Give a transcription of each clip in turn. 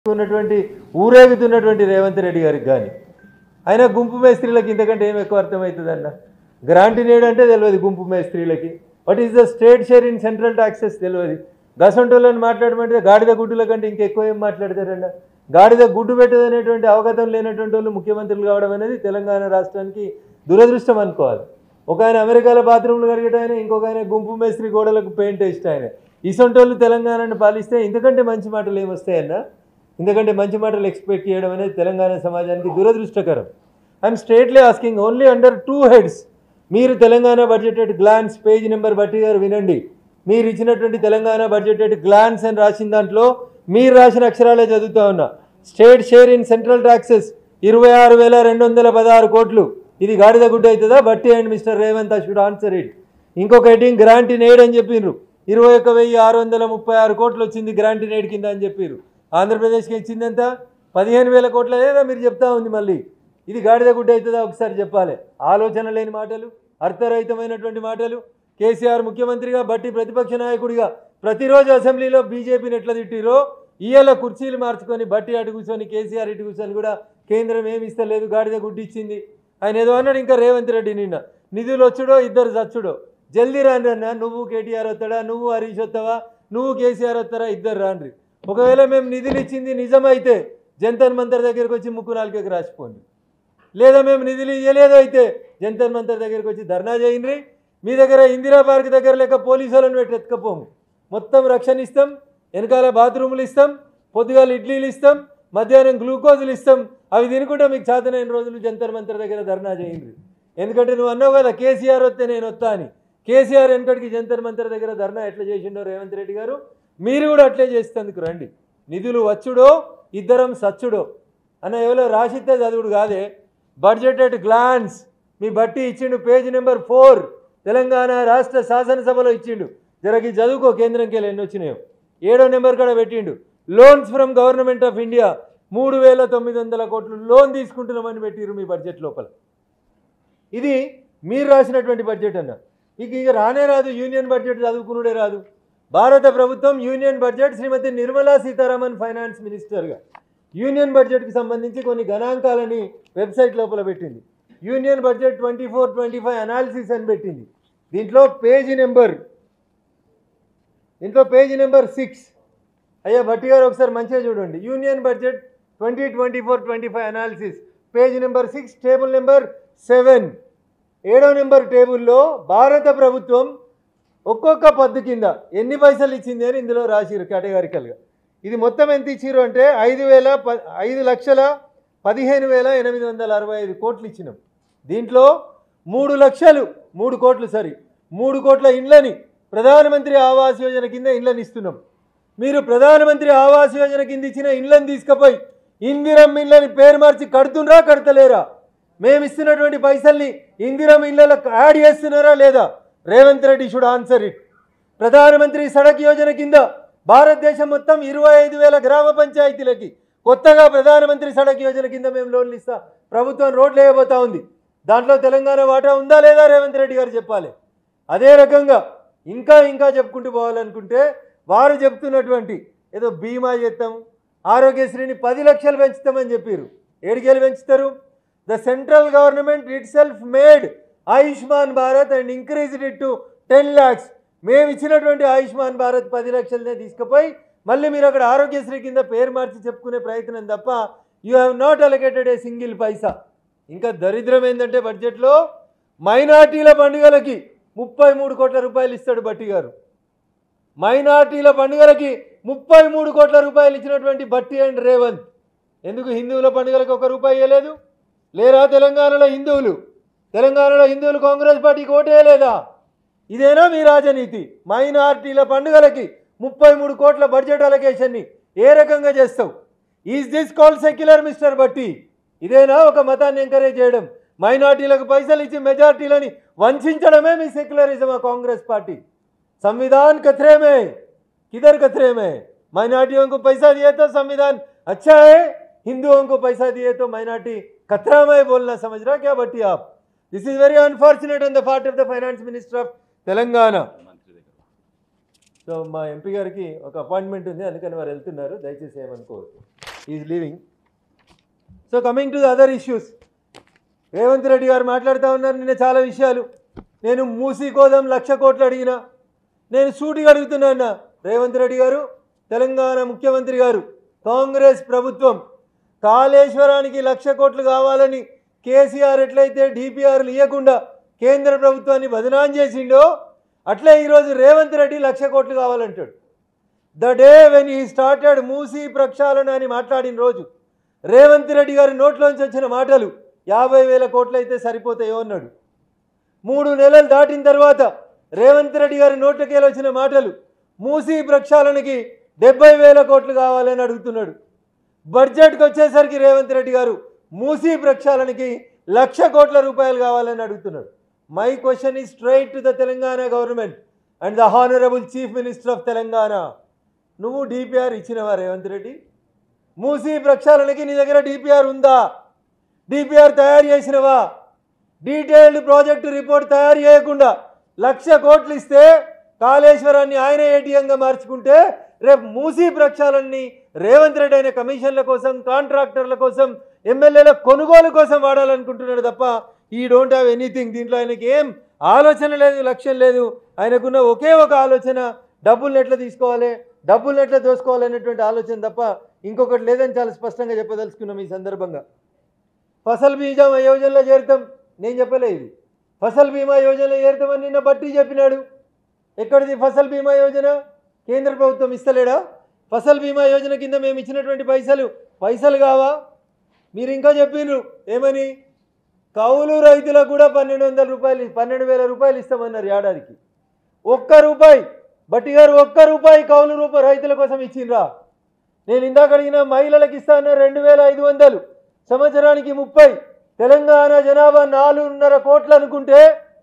ఉన్నటువంటి ఊరేగుతున్నటువంటి రేవంత్ రెడ్డి గారికి కానీ ఆయన గుంపు మేస్త్రీలకి ఇంతకంటే ఏం ఎక్కువ అర్థమవుతుందన్న గ్రాంటీ నేడ్ అంటే తెలియదు గుంపు మేస్త్రీలకి what is the state share in central taxes తెలియదు గసంటోళ్ళని మాట్లాడమంటే గాడిద గుడ్డుల కంటే ఇంకెక్కువ ఏం మాట్లాడతారన్న గాడిద గుడ్డు పెట్టదనేటువంటి అవగతం లేనటువంటి వాళ్ళు ముఖ్యమంత్రులు కావడం అనేది తెలంగాణ రాష్ట్రానికి దురదృష్టం అనుకోవాలి ఒక ఆయన అమెరికాలో బాత్రూమ్లు కడిగట ఆయన ఇంకొక ఆయన గుంపు మేస్త్రి గోడలకు పెయింట్ వేస్ట్ ఆయన ఇసొంటోళ్ళు తెలంగాణను పాలిస్తే ఇంతకంటే మంచి మాటలు ఏమొస్తాయన్నా ఎందుకంటే మంచి మాటలు ఎక్స్పెక్ట్ చేయడం అనేది తెలంగాణ సమాజానికి దురదృష్టకరం I'm straightly asking only under two heads మీరు Telangana budgeted glance page number Bhatti garu వినండి మీరు ఇచ్చినటువంటి తెలంగాణ బడ్జెటెడ్ గ్లాన్స్ అని రాసిన దాంట్లో మీరు రాసిన అక్షరాలే చదువుతా ఉన్నా state share in central taxes ఇరవై ఆరు వేల రెండు వందల పదహారు కోట్లు ఇది గాడిద గుడ్డ అవుతుందా Bhatti and Mr Revanth should answer it ఇంకొక హెడ్డింగ్ గ్రాంట్ ఇన్ ఎయిడ్ అని చెప్పిండ్రు ఇరవై ఒక వెయ్యి ఆరు వందల ముప్పై ఆరు కోట్లు వచ్చింది గ్రాంట్ ఇన్ ఎయిడ్ కింద అని చెప్పారు ఆంధ్రప్రదేశ్కి ఇచ్చింది ఎంత పదిహేను వేల కోట్ల లేదా మీరు చెప్తా ఉంది మళ్ళీ ఇది గాడిద గుడ్డ అవుతుందా ఒకసారి చెప్పాలి ఆలోచన లేని మాటలు అర్థరహితమైనటువంటి మాటలు కేసీఆర్ ముఖ్యమంత్రిగా బట్టి ప్రతిపక్ష నాయకుడిగా ప్రతిరోజు అసెంబ్లీలో బీజేపీని ఎట్లా తిట్టిరో ఇయ్యాల కుర్చీలు మార్చుకొని బట్టి అటు కూర్చొని కేసీఆర్ ఇటు కూర్చొని కూడా కేంద్రం ఏమి ఇస్తలేదు గాడిద గుడ్డి ఇచ్చింది ఆయన ఏదో అన్నాడు ఇంకా రేవంత్ రెడ్డి నిన్న నిధులు వచ్చుడో ఇద్దరు చచ్చుడో జల్దీ రాండి అన్న నువ్వు కేటీఆర్ వస్తాడా నువ్వు హరీష్ వస్తావా నువ్వు కేసీఆర్ వస్తారా ఇద్దరు రాండ్రి ఒకవేళ మేము నిధులు ఇచ్చింది నిజమైతే జంతర్ మంతర్ దగ్గరికి వచ్చి ముక్కు నాలుకకి రాసిపోండి లేదా మేము నిధులు ఇవ్వలేదు అయితే జంతర్ మంతర్ దగ్గరికి వచ్చి ధర్నా చేయండి మీ దగ్గర ఇందిరా పార్క్ దగ్గర లేక పోలీసు వాళ్ళని పెట్టి ఎత్తుకపోము మొత్తం రక్షణ ఇస్తాం వెనకాల బాత్రూములు ఇస్తాం పొద్దుగాల ఇడ్లీలు ఇస్తాం మధ్యాహ్నం గ్లూకోజులు ఇస్తాం అవి తినుకుంటే మీకు చేతనైన రోజులు జంతర్ మంతర్ దగ్గర ధర్నా చేయండి ఎందుకంటే నువ్వు అన్నావు కదా కేసీఆర్ వస్తే నేను వస్తా అని కేసీఆర్ వెనకడికి జంతర్ మంతర్ దగ్గర ధర్నా ఎట్లా చేసిండో రేవంత్ రెడ్డి గారు మీరు కూడా అట్లే చేసేందుకు రండి నిధులు వచ్చుడో ఇద్దరం సచ్చుడో అన్న ఎవరో రాసిస్తే చదువుడు కాదే బడ్జెటెడ్ గ్లాన్స్ మీ బట్టి ఇచ్చిండు పేజ్ నెంబర్ ఫోర్ తెలంగాణ రాష్ట్ర శాసనసభలో ఇచ్చిండు జరగి చదువుకో కేంద్రంకి వెళ్ళి ఎన్ని వచ్చినాయో ఏడో నెంబర్ కూడా పెట్టిండు loans from government of India మూడు వేల తొమ్మిది వందల కోట్లు లోన్ తీసుకుంటున్నామని పెట్టిరు మీ బడ్జెట్ లోపల ఇది మీరు రాసినటువంటి బడ్జెట్ అన్న ఇక ఇక రానే రాదు యూనియన్ బడ్జెట్ చదువుకునుడే రాదు భారత ప్రభుత్వం union budget Shrimati Nirmala Sitharaman finance మినిస్టర్గా యూనియన్ బడ్జెట్కి సంబంధించి కొన్ని గణాంకాలని వెబ్సైట్ లోపల పెట్టింది union budget twenty four twenty five analysis అని పెట్టింది దీంట్లో పేజీ నెంబర్ దీంట్లో పేజీ నెంబర్ సిక్స్ అయ్యా భట్టి గారు ఒకసారి మంచిగా చూడండి union budget twenty twenty four twenty five analysis page number six table number seven ఏడో నెంబర్ టేబుల్లో భారత ప్రభుత్వం ఒక్కొక్క పద్దు కింద ఎన్ని పైసలు ఇచ్చింది అని ఇందులో రాసిరు కేటగారికల్గా ఇది మొత్తం ఎంత ఇచ్చిర్రు అంటే ఐదు వేల ప ఐదు లక్షల పదిహేను వేల ఎనిమిది వందల అరవై ఐదు కోట్లు ఇచ్చినాం దీంట్లో మూడు లక్షలు మూడు కోట్లు సరి మూడు కోట్ల ఇండ్లని ప్రధానమంత్రి ఆవాస్ యోజన కింద ఇండ్లని ఇస్తున్నాం మీరు ప్రధానమంత్రి ఆవాస్ యోజన కింద ఇచ్చిన ఇండ్లను తీసుకుపోయి ఇందిరం ఇళ్ళని పేరు మార్చి కడుతుండ్రా కడతలేరా మేము ఇస్తున్నటువంటి పైసల్ని ఇందిరం ఇళ్ళలకు యాడ్ చేస్తున్నారా లేదా Revanth Reddy should answer it Pradhan Mantri Sadak Yojana కింద భారతదేశం మొత్తం ఇరవై ఐదు వేల గ్రామ పంచాయతీలకి కొత్తగా ప్రధానమంత్రి సడక్ యోజన కింద మేము లోన్లు ఇస్తా ప్రభుత్వం రోడ్లు వేయబోతా ఉంది దాంట్లో తెలంగాణ వాటా ఉందా లేదా రేవంత్ రెడ్డి గారు చెప్పాలి అదే రకంగా ఇంకా ఇంకా చెప్పుకుంటూ పోవాలనుకుంటే వారు చెప్తున్నటువంటి ఏదో బీమా చేస్తాం ఆరోగ్యశ్రీని పది లక్షలు పెంచుతామని చెప్పారు ఏడికేళ్ళు పెంచుతారు the central government itself made Ayushman Bharat and increased it to ten lakhs మేము ఇచ్చినటువంటి ఆయుష్మాన్ భారత్ పది లక్షలనే తీసుకుపోయి మళ్ళీ మీరు అక్కడ ఆరోగ్యశ్రీ కింద పేరు మార్చి చెప్పుకునే ప్రయత్నం తప్ప you have not allocated a single paisa ఇంకా దరిద్రం ఏంటంటే బడ్జెట్లో మైనార్టీల పండుగలకి ముప్పై మూడు కోట్ల రూపాయలు ఇస్తాడు బట్టి గారు మైనార్టీల పండుగలకి ముప్పై మూడు కోట్ల రూపాయలు ఇచ్చినటువంటి బట్టి అండ్ రేవంత్ ఎందుకు హిందువుల పండుగలకు ఒక రూపాయి ఇవ్వలేదు లేరా తెలంగాణలో హిందువులు తెలంగాణలో హిందువులు కాంగ్రెస్ పార్టీకి ఓటేయలేదా ఇదేనా మీ రాజనీతి మైనార్టీల పండుగలకి ముప్పై మూడు కోట్ల బడ్జెట్ అలొకేషన్ని ఏ రకంగా చేస్తావు is this call secular Mr Bhatti ఇదేనా ఒక మతాన్ని ఎంకరేజ్ చేయడం మైనార్టీలకు పైసలు ఇచ్చి మెజార్టీలని వంచడమే మీ సెక్యులరిజం ఆ కాంగ్రెస్ పార్టీ संविधान कचरे में किधर कचरे में माइनॉरिटियों को पैसा दिए तो संविधान अच्छा है हिंदुओं को पैसा दिए तो माइनॉरिटी कतरा में बोलना समझ रहा क्या बट्टी आप this is very unfortunate on the part of the finance minister of Telangana so మా ఎంపీ గారికి ఒక అపాయింట్మెంట్ ఉంది అందుకని వారు వెళ్తున్నారు దయచేసి ఏమనుకోవద్దు is leaving so coming to the other issues Revanth Reddy garu మాట్లాడుతూ ఉన్నారు నిన్న చాలా విషయాలు నేను మూసి కోదం లక్ష కోట్లు అడిగినా నేను సూటిగా అడుగుతున్నా రేవంత్ రెడ్డి గారు తెలంగాణ ముఖ్యమంత్రి గారు కాంగ్రెస్ ప్రభుత్వం కాళేశ్వరానికి లక్ష కోట్లు కావాలని కేసీఆర్ ఎట్లయితే డిపిఆర్లు ఇవ్వకుండా కేంద్ర ప్రభుత్వాన్ని బదనాం చేసిండో అట్లే ఈరోజు రేవంత్ రెడ్డి లక్ష కోట్లు కావాలంటాడు the day when I started Musi ప్రక్షాళన అని మాట్లాడిన రోజు రేవంత్ రెడ్డి గారి నోట్లోంచి వచ్చిన మాటలు యాభై వేల కోట్లు అయితే సరిపోతాయో అన్నాడు మూడు నెలలు దాటిన తర్వాత రేవంత్ రెడ్డి గారి నోట్లకేలు వచ్చిన మాటలు మూసీ ప్రక్షాళనకి డెబ్బై వేల కోట్లు కావాలని అడుగుతున్నాడు బడ్జెట్కి వచ్చేసరికి రేవంత్ రెడ్డి గారు మూసీ ప్రక్షాళనకి లక్ష కోట్ల రూపాయలు కావాలని అడుగుతున్నాడు my question is straight to the Telangana government and the honourable chief minister of Telangana నువ్వు డిపిఆర్ ఇచ్చినవా రేవంత్ రెడ్డి మూసీ ప్రక్షాళనకి నీ దగ్గర డిపిఆర్ ఉందా డిపిఆర్ తయారు చేసినవా డీటెయిల్డ్ ప్రాజెక్టు రిపోర్ట్ తయారు చేయకుండా లక్ష కోట్లు ఇస్తే కాళేశ్వరాన్ని ఆయన ఏటీఎంగా మార్చుకుంటే రేపు మూసీ ప్రక్షాళనని రేవంత్ రెడ్డి అయిన కమిషన్ల కోసం కాంట్రాక్టర్ల కోసం ఎమ్మెల్యేల కొనుగోలు కోసం వాడాలనుకుంటున్నాడు తప్ప ఈ డోంట్ హ్యావ్ ఎనీథింగ్ దీంట్లో ఆయనకి ఏం ఆలోచన లేదు లక్ష్యం లేదు ఆయనకున్న ఒకే ఒక ఆలోచన డబ్బుల్ని ఎట్లా తీసుకోవాలి డబ్బుల్ని ఎట్లా దోసుకోవాలి అనేటువంటి ఆలోచన తప్ప ఇంకొకటి లేదని చాలా స్పష్టంగా చెప్పదలుచుకున్నాం ఈ సందర్భంగా ఫసల్ బీమా యోజనలో చేరుతాం నేను చెప్పలే ఇది ఫసల్ బీమా యోజనలో చేరుతామని నిన్న బట్టి చెప్పినాడు ఎక్కడిది ఫసల్ బీమా యోజన కేంద్ర ప్రభుత్వం ఇస్తలేడా ఫసల్ బీమా యోజన కింద మేము ఇచ్చినటువంటి పైసలు పైసలు కావా మీరు ఇంకా చెప్పిండ్రు ఏమని కౌలు రైతులకు కూడా పన్నెండు వందల రూపాయలు పన్నెండు వేల రూపాయలు ఇస్తామన్నారు ఏడాదికి ఒక్క రూపాయి బట్టి గారు ఒక్క రూపాయి కౌలు రూపాయి రైతుల కోసం ఇచ్చిండ్రా నేను ఇందాక అడిగిన మహిళలకు ఇస్తాను రెండు వేల ఐదు వందలు సంవత్సరానికి ముప్పై తెలంగాణ జనాభా నాలుగున్నర కోట్లు అనుకుంటే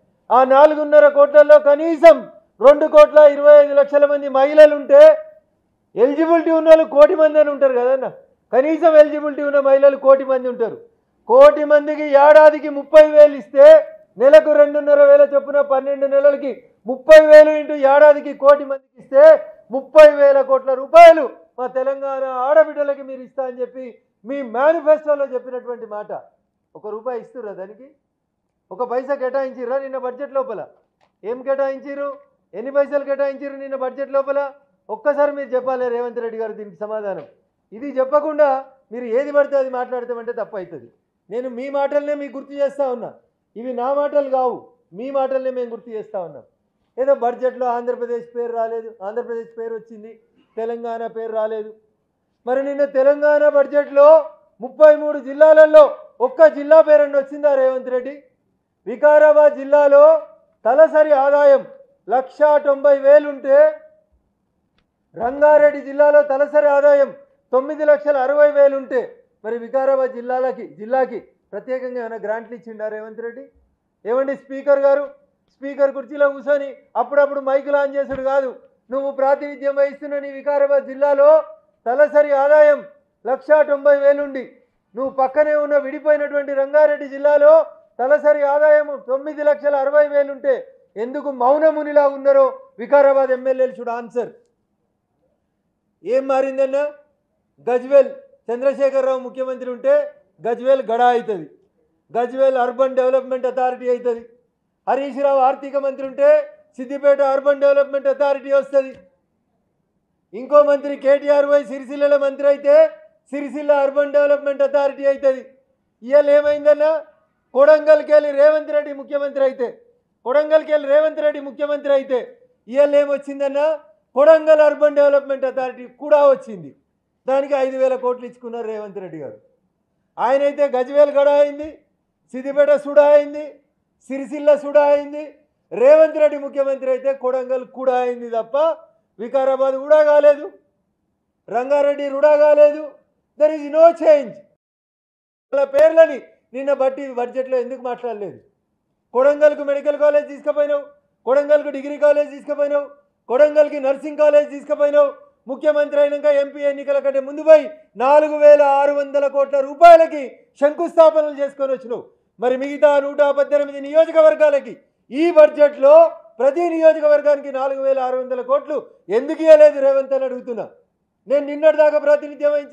ఆ నాలుగున్నర కోట్లలో కనీసం రెండు కోట్ల ఇరవై ఐదు లక్షల మంది మహిళలు ఉంటే ఎలిజిబిలిటీ ఉన్న వాళ్ళు కోటి మంది అని ఉంటారు కదన్న కనీసం ఎలిజిబిలిటీ ఉన్న మహిళలు కోటి మంది ఉంటారు కోటి మందికి ఏడాదికి ముప్పై వేలు ఇస్తే నెలకు రెండున్నర వేల చొప్పున పన్నెండు నెలలకి ముప్పై వేలు ఇంటూ ఏడాదికి కోటి మందికి ఇస్తే ముప్పై వేల కోట్ల రూపాయలు మా తెలంగాణ ఆడబిడ్డలకి మీరు ఇస్తా అని చెప్పి మీ మేనిఫెస్టోలో చెప్పినటువంటి మాట ఒక రూపాయి ఇస్తుర్రా దానికి ఒక పైసా కేటాయించిర్రా నిన్న బడ్జెట్ లోపల ఏం కేటాయించిర్రు ఎన్ని పైసలు కేటాయించిర్రు నిన్న బడ్జెట్ లోపల ఒక్కసారి మీరు చెప్పాలి రేవంత్ రెడ్డి గారు దీనికి సమాధానం ఇది చెప్పకుండా మీరు ఏది పడితే అది మాట్లాడతామంటే తప్పు అవుతుంది నేను మీ మాటలనే మీకు గుర్తు చేస్తూ ఉన్నా ఇవి నా మాటలు కావు మీ మాటలనే మేము గుర్తు చేస్తూ ఉన్నాం ఏదో బడ్జెట్లో ఆంధ్రప్రదేశ్ పేరు రాలేదు ఆంధ్రప్రదేశ్ పేరు వచ్చింది తెలంగాణ పేరు రాలేదు మరి నిన్న తెలంగాణ బడ్జెట్లో ముప్పై మూడు జిల్లాలలో ఒక్క జిల్లా పేరన్న వచ్చిందా రేవంత్ రెడ్డి వికారాబాద్ జిల్లాలో తలసరి ఆదాయం లక్షా తొంభై వేలుంటే రంగారెడ్డి జిల్లాలో తలసరి ఆదాయం తొమ్మిది లక్షల అరవై వేలుంటే మరి వికారాబాద్ జిల్లాలకి జిల్లాకి ప్రత్యేకంగా ఏమైనా గ్రాంట్లు ఇచ్చిండా రేవంత్ రెడ్డి ఏమండి స్పీకర్ గారు స్పీకర్ కుర్చీలో కూర్చొని అప్పుడప్పుడు మైకులు ఆన్ చేసుడు కాదు నువ్వు ప్రాతినిధ్యం వహిస్తున్న నీ వికారాబాద్ జిల్లాలో తలసరి ఆదాయం లక్షా తొంభై వేలుండి నువ్వు పక్కనే ఉన్న విడిపోయినటువంటి రంగారెడ్డి జిల్లాలో తలసరి ఆదాయం తొమ్మిది లక్షల అరవై వేలుంటే ఎందుకు మౌనమునిలా ఉన్నారో వికారాబాద్ ఎమ్మెల్యేలు షుడ్ ఆన్సర్ ఏం మారిందన్నా గజ్వేల్ చంద్రశేఖరరావు ముఖ్యమంత్రి ఉంటే గజ్వేల్ గడా అవుతుంది గజ్వేల్ అర్బన్ డెవలప్మెంట్ అథారిటీ అవుతుంది హరీష్ రావు ఆర్థిక మంత్రి ఉంటే సిద్దిపేట అర్బన్ డెవలప్మెంట్ అథారిటీ వస్తుంది ఇంకో మంత్రి కేటీఆర్ వై సిరిసిల్ల మంత్రి అయితే సిరిసిల్ల అర్బన్ డెవలప్మెంట్ అథారిటీ అవుతుంది ఇవాళ ఏమైందన్నా కొడంగల్కి వెళ్ళి రేవంత్ రెడ్డి ముఖ్యమంత్రి అయితే కొడంగల్కి వెళ్ళి రేవంత్ రెడ్డి ముఖ్యమంత్రి అయితే ఇవాళ ఏమొచ్చిందన్నా కొడంగల్ అర్బన్ డెవలప్మెంట్ అథారిటీ కూడా వచ్చింది దానికి ఐదు వేల కోట్లు ఇచ్చుకున్నారు రేవంత్ రెడ్డి గారు ఆయన అయితే గజ్వేల్ గడ అయింది సిద్దిపేట సుడా అయింది సిరిసిల్ల సుడా అయింది రేవంత్ రెడ్డి ముఖ్యమంత్రి అయితే కొడంగల్ కూడా అయింది తప్ప వికారాబాద్ కూడా కాలేదు రంగారెడ్డి రుడా కాలేదు దర్ ఈజ్ నో చేంజ్ వాళ్ళ పేర్లని నిన్న బట్టి బడ్జెట్లో ఎందుకు మాట్లాడలేదు కొడంగల్కు మెడికల్ కాలేజ్ తీసుకుపోయినావు కొడంగల్కు డిగ్రీ కాలేజ్ తీసుకుపోయినావు కొడంగల్కి నర్సింగ్ కాలేజ్ తీసుకుపోయినావు ముఖ్యమంత్రి అయినాక ఎంపీ ఎన్నికల కంటే ముందు పోయి నాలుగు వేల ఆరు వందల కోట్ల రూపాయలకి శంకుస్థాపనలు చేసుకొని వచ్చినావు మరి మిగతా నూట పద్దెనిమిది నియోజకవర్గాలకి ఈ బడ్జెట్లో ప్రతి నియోజకవర్గానికి నాలుగు వేల ఆరు వందల కోట్లు ఎందుకు ఇవ్వలేదు రేవంత్ అని అడుగుతున్నా నేను నిన్నటిదాకా ప్రాతినిధ్యం వహించిన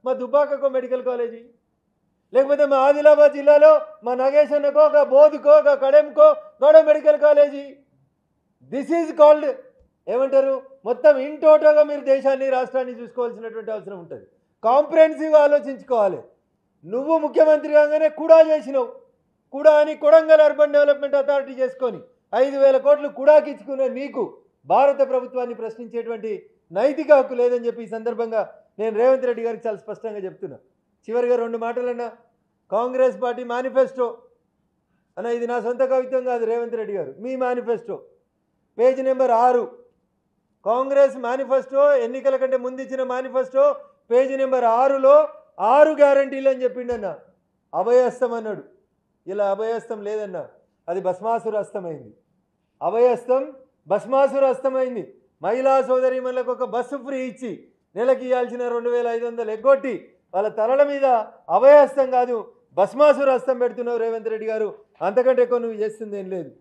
మా దుబ్బాకకో మెడికల్ కాలేజీ లేకపోతే మా ఆదిలాబాద్ జిల్లాలో మా నగేశన్నకో ఒక బోధుకో ఒక కడెంకో గౌడ medical college this is called ఏమంటారు మొత్తం ఇన్ టోటల్గా మీరు దేశాన్ని రాష్ట్రాన్ని చూసుకోవాల్సినటువంటి అవసరం ఉంటుంది కాంప్రహెన్సివ్ ఆలోచించుకోవాలి నువ్వు ముఖ్యమంత్రి కాగానే కూడా చేసినావు కూడా అని కొడంగల్ అర్బన్ డెవలప్మెంట్ అథారిటీ చేసుకొని ఐదు వేల కోట్లు కుడాకి ఇచ్చుకునే నీకు భారత ప్రభుత్వాన్ని ప్రశ్నించేటువంటి నైతిక హక్కు లేదని చెప్పి ఈ సందర్భంగా నేను రేవంత్ రెడ్డి గారికి చాలా స్పష్టంగా చెప్తున్నా చివరిగా రెండు మాటలన్నా కాంగ్రెస్ పార్టీ మేనిఫెస్టో అన్న ఇది నా సొంత కవిత్వం కాదు రేవంత్ రెడ్డి గారు మీ మేనిఫెస్టో పేజ్ నెంబర్ ఆరు కాంగ్రెస్ మేనిఫెస్టో ఎన్నికల కంటే ముందు ఇచ్చిన మేనిఫెస్టో పేజీ నెంబర్ ఆరులో ఆరు గ్యారంటీలు అని చెప్పిండన్న అభయహస్తం అన్నాడు ఇలా అభయహస్తం లేదన్న అది భస్మాసుర హస్తమైంది అభయహస్తం భస్మాసుర హస్తమైంది మహిళా సోదరిమణులకు ఒక బస్సు ఫ్రీ ఇచ్చి నెలకి ఇవ్వాల్సిన రెండు వేల ఐదు వందలు ఎగ్గొట్టి వాళ్ళ తలల మీద అభయహస్తం కాదు భస్మాసుర హస్తం పెడుతున్నావు రేవంత్ రెడ్డి గారు అంతకంటే ఎక్కువ నువ్వు చేస్తుంది ఏం లేదు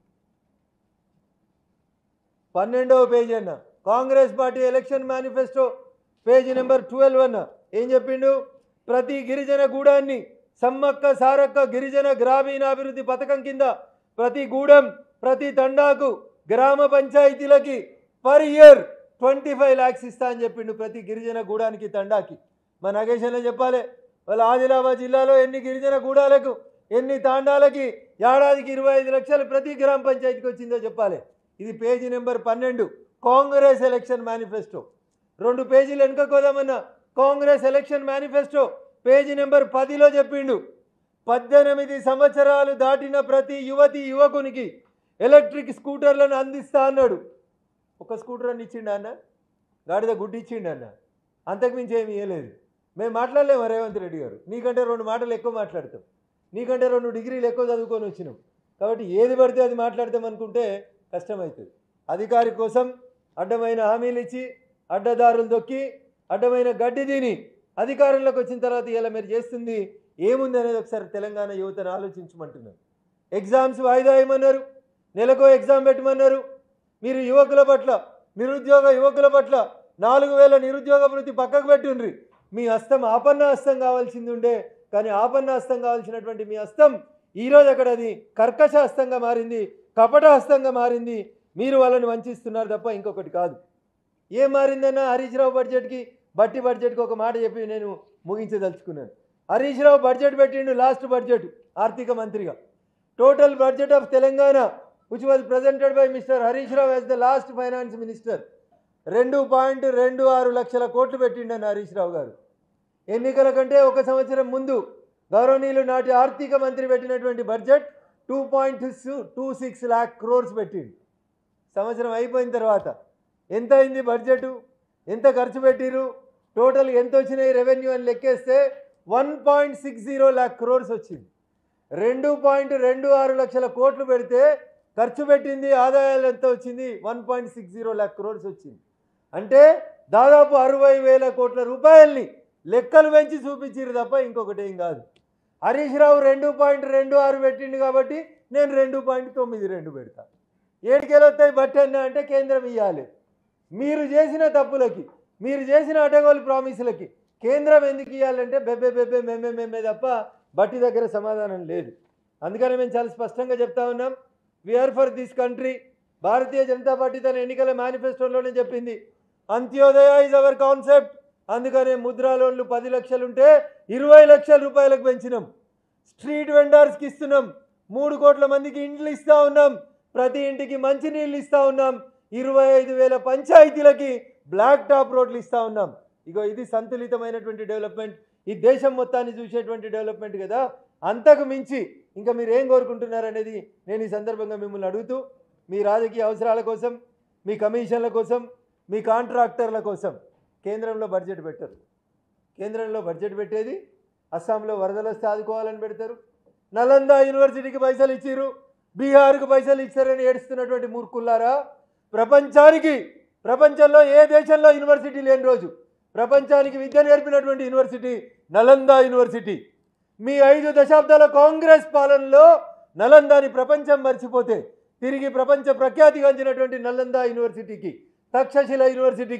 పన్నెండవ పేజీ అన్న Congress party election manifesto page number twelve అన్న ఏం చెప్పిండు ప్రతి గిరిజన గూడాన్ని సమ్మక్క సారక్క గిరిజన గ్రామీణాభివృద్ధి పథకం కింద ప్రతి గూడెం ప్రతి తండాకు గ్రామ పంచాయతీలకి per year twenty five lakhs ఇస్తా అని చెప్పిండు ప్రతి గిరిజన గూడానికి తండాకి మా నగేషన్లో చెప్పాలి వాళ్ళ ఆదిలాబాద్ జిల్లాలో ఎన్ని గిరిజన గూడాలకు ఎన్ని తాండాలకి ఏడాదికి ఇరవై ఐదు లక్షలు ప్రతి గ్రామ పంచాయతీకి వచ్చిందో చెప్పాలి ఇది పేజీ నెంబర్ పన్నెండు కాంగ్రెస్ ఎలక్షన్ మేనిఫెస్టో రెండు పేజీలు వెనుకపోదామన్నా Congress election manifesto page number పదిలో చెప్పిండు పద్దెనిమిది సంవత్సరాలు దాటిన ప్రతి యువతి యువకునికి ఎలక్ట్రిక్ స్కూటర్లను అందిస్తా అన్నాడు ఒక స్కూటర్ అని ఇచ్చిండు అన్న గాడిద గుడ్డి ఇచ్చిండు అన్న అంతకుమించి ఏమి ఇవ్వలేదు మేము మాట్లాడలేము రేవంత్ రెడ్డి గారు నీకంటే రెండు మాటలు ఎక్కువ మాట్లాడతాం నీకంటే రెండు డిగ్రీలు ఎక్కువ చదువుకొని వచ్చినాం కాబట్టి ఏది పడితే అది మాట్లాడతాం అనుకుంటే కష్టమవుతుంది అధికారి కోసం అడ్డమైన హామీలు ఇచ్చి అడ్డదారులు దొక్కి అడ్డమైన గడ్డి తిని అధికారంలోకి వచ్చిన తర్వాత ఇలా మీరు చేస్తుంది ఏముంది అనేది ఒకసారి తెలంగాణ యువతను ఆలోచించమంటున్నారు ఎగ్జామ్స్ వాయిదా వేయమన్నారు నెలకో ఎగ్జామ్ పెట్టమన్నారు మీరు యువకుల పట్ల నిరుద్యోగ యువకుల పట్ల నాలుగు వేల నిరుద్యోగ వృత్తి పక్కకు పెట్టుండ్రి మీ హస్తం ఆపన్న హస్తం కావాల్సింది ఉండే కానీ ఆపన్న హస్తం కావాల్సినటువంటి మీ హస్తం ఈరోజు అక్కడ అది కర్కశ హస్తంగా మారింది కపట హస్తంగా మారింది మీరు వాళ్ళని వంచిస్తున్నారు తప్ప ఇంకొకటి కాదు ఏం మారిందన్న హరీష్ రావు బడ్జెట్కి బట్టి బడ్జెట్కి ఒక మాట చెప్పి నేను ముగించదలుచుకున్నాను హరీష్ రావు బడ్జెట్ పెట్టిండు లాస్ట్ బడ్జెట్ ఆర్థిక మంత్రిగా total budget of Telangana which was presented by Mr Harish Rao as the last finance minister రెండు పాయింట్ రెండు ఆరు లక్షల కోట్లు పెట్టిండన్న హరీష్ రావు గారు ఎన్నికల కంటే ఒక సంవత్సరం ముందు గౌరవనీయులు నాటి ఆర్థిక మంత్రి పెట్టినటువంటి budget two point two six lakh crores పెట్టిండు సంవత్సరం అయిపోయిన తర్వాత ఎంత అయింది బడ్జెట్ ఎంత ఖర్చు పెట్టిరు టోటల్ ఎంత వచ్చినాయి రెవెన్యూ అని లెక్కేస్తే one point six zero lakh crores వచ్చింది రెండు పాయింట్ రెండు ఆరు లక్షల కోట్లు పెడితే ఖర్చు పెట్టింది ఆదాయాలు ఎంత వచ్చింది one point six zero lakh crores వచ్చింది అంటే దాదాపు అరవై వేల కోట్ల రూపాయల్ని లెక్కలు పెంచి చూపించారు తప్ప ఇంకొకటి ఏం కాదు హరీష్ రావు రెండు పాయింట్ రెండు ఆరు పెట్టిండు కాబట్టి నేను రెండు పాయింట్ తొమ్మిది రెండు పెడతా ఏడుకెళ్ళొస్తాయి బట్టి అన్న అంటే కేంద్రం ఇవ్వాలి మీరు చేసిన తప్పులకి మీరు చేసిన అటగోలు ప్రామిసులకి కేంద్రం ఎందుకు ఇవ్వాలంటే బెబ్బే బెబ్బే మెమ్మే మెమ్మే తప్ప బట్టి దగ్గర సమాధానం లేదు అందుకని మేము చాలా స్పష్టంగా చెప్తా ఉన్నాం we are for this country Bharatiya Janata Party తన ఎన్నికల మేనిఫెస్టోలోనే చెప్పింది అంత్యోదయ ఇస్ అవర్ కాన్సెప్ట్ అందుకనే ముద్రా లోన్లు పది లక్షలుంటే ఇరవై లక్షల రూపాయలకు పెంచినాం స్ట్రీట్ వెండర్స్కి ఇస్తున్నాం మూడు కోట్ల మందికి ఇండ్లు ఇస్తూ ఉన్నాం ప్రతి ఇంటికి మంచినీళ్ళు ఇస్తూ ఉన్నాం ఇరవై ఐదు వేల పంచాయతీలకి బ్లాక్ టాప్ రోడ్లు ఇస్తూ ఉన్నాం ఇగో ఇది సంతులితమైనటువంటి డెవలప్మెంట్ ఈ దేశం మొత్తాన్ని చూసేటువంటి డెవలప్మెంట్ కదా అంతకు మించి ఇంకా మీరు ఏం కోరుకుంటున్నారు అనేది నేను ఈ సందర్భంగా మిమ్మల్ని అడుగుతూ మీ రాజకీయ అవసరాల కోసం మీ కమిషన్ల కోసం మీ కాంట్రాక్టర్ల కోసం కేంద్రంలో బడ్జెట్ పెట్టరు కేంద్రంలో బడ్జెట్ పెట్టేది అస్సాంలో వరదలు వస్తే ఆదుకోవాలని పెడతారు నలంద యూనివర్సిటీకి పైసలు ఇచ్చిర్రు బీహార్కు పైసలు ఇచ్చారని ఏడుస్తున్నటువంటి మూర్ఖుల్లారా ప్రపంచానికి ప్రపంచంలో ఏ దేశంలో యూనివర్సిటీ లేని రోజు ప్రపంచానికి విద్య నేర్పినటువంటి యూనివర్సిటీ నలంద యూనివర్సిటీ మీ ఐదు దశాబ్దాల కాంగ్రెస్ పాలనలో నలందాని ప్రపంచం మర్చిపోతే తిరిగి ప్రపంచ ప్రఖ్యాతిగాంచినటువంటి నలంద యూనివర్సిటీకి తక్షశిల యూనివర్సిటీకి